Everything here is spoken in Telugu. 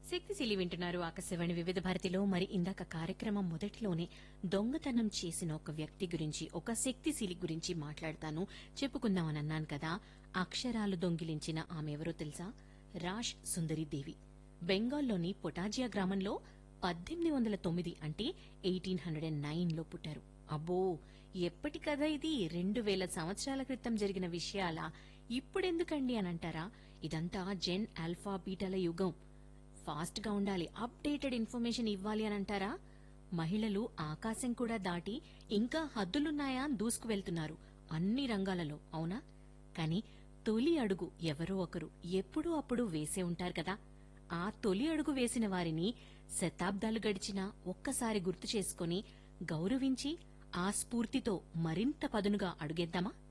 శక్తిశీలి వింటున్నారు ఆకాశవాణి వివిధ భారతిలో మరి ఇందాక కార్యక్రమం మొదటిలోనే దొంగతనం చేసిన ఒక వ్యక్తి గురించి ఒక శక్తిశీలి గురించి మాట్లాడతాను చెప్పుకుందామని అన్నాను కదా అక్షరాలు దొంగిలించిన ఆమె ఎవరో తెలుసా రాష్ సుందరి దేవి బెంగాల్లోని పొటాజియా గ్రామంలో పద్దెనిమిది వందల తొమ్మిది అంటే ఎయిటీన్ హండ్రెడ్ అండ్ నైన్ లో పుట్టారు అబ్బో ఎప్పటి కథ ఇది రెండు వేల సంవత్సరాల క్రితం జరిగిన విషయాల ఇప్పుడెందుకండి అని అంటారా ఇదంతా జెన్ ఆల్ఫా బీటాల యుగం ఫాస్ట్ గా ఉండాలి అప్డేటెడ్ ఇన్ఫర్మేషన్ ఇవ్వాలి అని అంటారా మహిళలు ఆకాశం కూడా దాటి ఇంకా హద్దులున్నాయా అని దూసుకు వెళ్తున్నారు అన్ని రంగాలలో అవునా కానీ తొలి అడుగు ఎవరో ఒకరు ఎప్పుడూ అప్పుడు వేసే ఉంటారు కదా ఆ తొలి అడుగు వేసిన వారిని శతాబ్దాలు గడిచినా ఒక్కసారి గుర్తు చేసుకొని గౌరవించి ఆ స్ఫూర్తితో మరింత పదునుగా అడుగేద్దామా